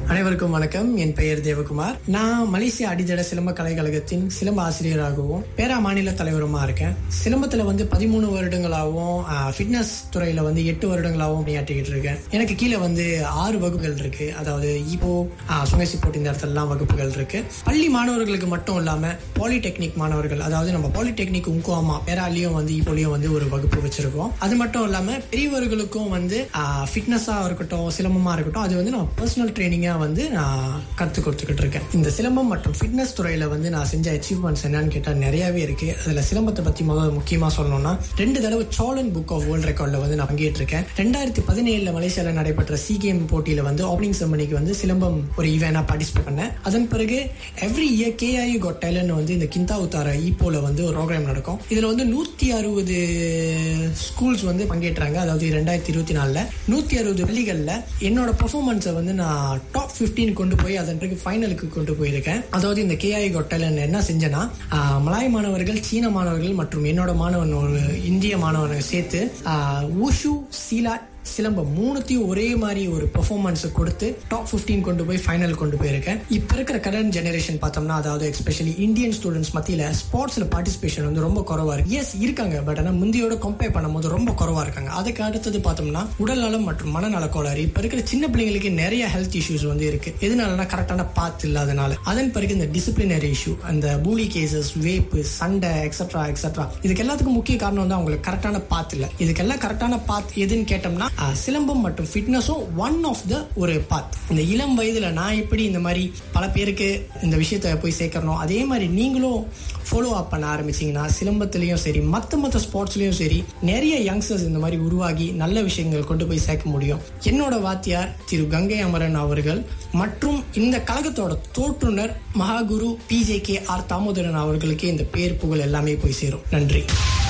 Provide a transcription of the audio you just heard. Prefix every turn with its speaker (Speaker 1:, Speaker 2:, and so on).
Speaker 1: அனைவருக்கும் வணக்கம் என் பெயர் தேவகுமார் நான் மலேசிய அடித்தட சிலம்ப கலைக்கழகத்தின் சிலம்ப ஆசிரியராகவும் பேரா மாநில தலைவருமா இருக்கேன் சிலம்பத்துல வந்து பதிமூணு வருடங்களாகவும் ஃபிட்னஸ் துறையில வந்து எட்டு வருடங்களாகவும் பணியாற்றிக்கிட்டு இருக்கேன் எனக்கு கீழே வந்து ஆறு வகுப்புகள் இருக்கு அதாவது இப்போ சுங்கசி போட்டி இந்த இடத்துலலாம் வகுப்புகள் இருக்கு பள்ளி மாணவர்களுக்கு மட்டும் இல்லாம பாலிடெக்னிக் மாணவர்கள் அதாவது நம்ம பாலிடெக்னிக் உங்கோமா பேராலையும் வந்து இப்போலையும் வந்து ஒரு வகுப்பு வச்சிருக்கோம் அது மட்டும் இல்லாம பெரியவர்களுக்கும் வந்து ஃபிட்னஸா இருக்கட்டும் சிலம்பமா இருக்கட்டும் அது வந்து நம்ம பர்சனல் ட்ரைனிங்கா வந்து நான் கத்து கொடுத்துக்கிட்டு இருக்கேன் இந்த சிலம்பம் மற்றும் ஃபிட்னஸ் துறையில வந்து நான் செஞ்ச அச்சீவ்மெண்ட்ஸ் என்னன்னு கேட்டா நிறையவே இருக்கு அதுல சிலம்பத்தை பத்தி முதல்ல முக்கியமா சொல்லணும்னா ரெண்டு தடவை சோலன் புக் ஆஃப் வேர்ல்ட் ரெக்கார்ட்ல வந்து நான் பங்கேற்றிருக்கேன் ரெண்டாயிரத்தி பதினேழுல மலேசியால நடைபெற்ற சி கேம் போட்டியில வந்து ஓப்பனிங் செரமனிக்கு வந்து சிலம்பம் ஒரு ஈவெண்டா பார்ட்டிசிபேட் பண்ணேன் அதன் பிறகு எவ்ரி இயர் கேஐ கோட் டேலன் வந்து இந்த கிந்தா உத்தார ஈப்போல வந்து ஒரு ப்ரோக்ராம் நடக்கும் இதுல வந்து நூத்தி அறுபது ஸ்கூல்ஸ் வந்து பங்கேற்றாங்க அதாவது ரெண்டாயிரத்தி இருபத்தி நாலுல நூத்தி அறுபது பள்ளிகள்ல என்னோட பெர்ஃபார்மன்ஸை வந்து நான் டாப் பிப்டீன் கொண்டு போய் அதன் பிறகு ஃபைனலுக்கு கொண்டு போயிருக்கேன் அதாவது இந்த கேஐ கொட்டல என்ன செஞ்சேன்னா மலாய் மாணவர்கள் சீன மாணவர்கள் மற்றும் என்னோட மாணவன் ஒரு இந்திய மாணவனை சேர்த்து ஊஷு சீலா சிலம்பம் மூணுத்தையும் ஒரே மாதிரி ஒரு பெர்ஃபார்மன்ஸ் கொடுத்து டாப் பிப்டீன் கொண்டு போய் ஃபைனல் கொண்டு போயிருக்கேன் இப்ப இருக்கிற கரண்ட் ஜெனரேஷன் பார்த்தோம்னா அதாவது எஸ்பெஷலி இந்தியன் ஸ்டூடெண்ட்ஸ் மத்தியில ஸ்போர்ட்ஸ்ல பார்ட்டிசிபேஷன் வந்து ரொம்ப குறவா இருக்கு எஸ் இருக்காங்க பட் ஆனா முந்தையோட கம்பேர் பண்ணும்போது ரொம்ப குறவா இருக்காங்க அதுக்கு அடுத்தது பார்த்தோம்னா உடல் நலம் மற்றும் மனநல கோளாறு இப்ப இருக்கிற சின்ன பிள்ளைங்களுக்கு நிறைய ஹெல்த் இஷ்யூஸ் வந்து இருக்கு எதனாலனா கரெக்டான பாத் இல்லாதனால அதன் பிறகு இந்த டிசிப்ளினரி இஷ்யூ அந்த பூலி கேசஸ் வேப்பு சண்டை எக்ஸட்ரா எக்ஸட்ரா இதுக்கு எல்லாத்துக்கும் முக்கிய காரணம் வந்து அவங்களுக்கு கரெக்டான பாத் இல்ல இதுக்கெல்லாம் கரெக்டான பாத் எதுன்னு கேட்டோம்னா சிலம்பம் மற்றும் ஃபிட்னஸும் ஒன் ஆஃப் த ஒரு பாத் இந்த இளம் வயதுல நான் எப்படி இந்த மாதிரி பல பேருக்கு இந்த விஷயத்த போய் சேர்க்கறனோ அதே மாதிரி நீங்களும் ஃபாலோ அப் பண்ண ஆரம்பிச்சீங்கன்னா சிலம்பத்திலையும் சரி மற்ற மற்ற ஸ்போர்ட்ஸ்லயும் சரி நிறைய யங்ஸ்டர்ஸ் இந்த மாதிரி உருவாகி நல்ல விஷயங்கள் கொண்டு போய் சேர்க்க முடியும் என்னோட வாத்தியார் திரு கங்கை அமரன் அவர்கள் மற்றும் இந்த கழகத்தோட தோற்றுனர் மகாகுரு பிஜே கே ஆர் தாமோதரன் அவர்களுக்கு இந்த பேர் புகழ் எல்லாமே போய் சேரும் நன்றி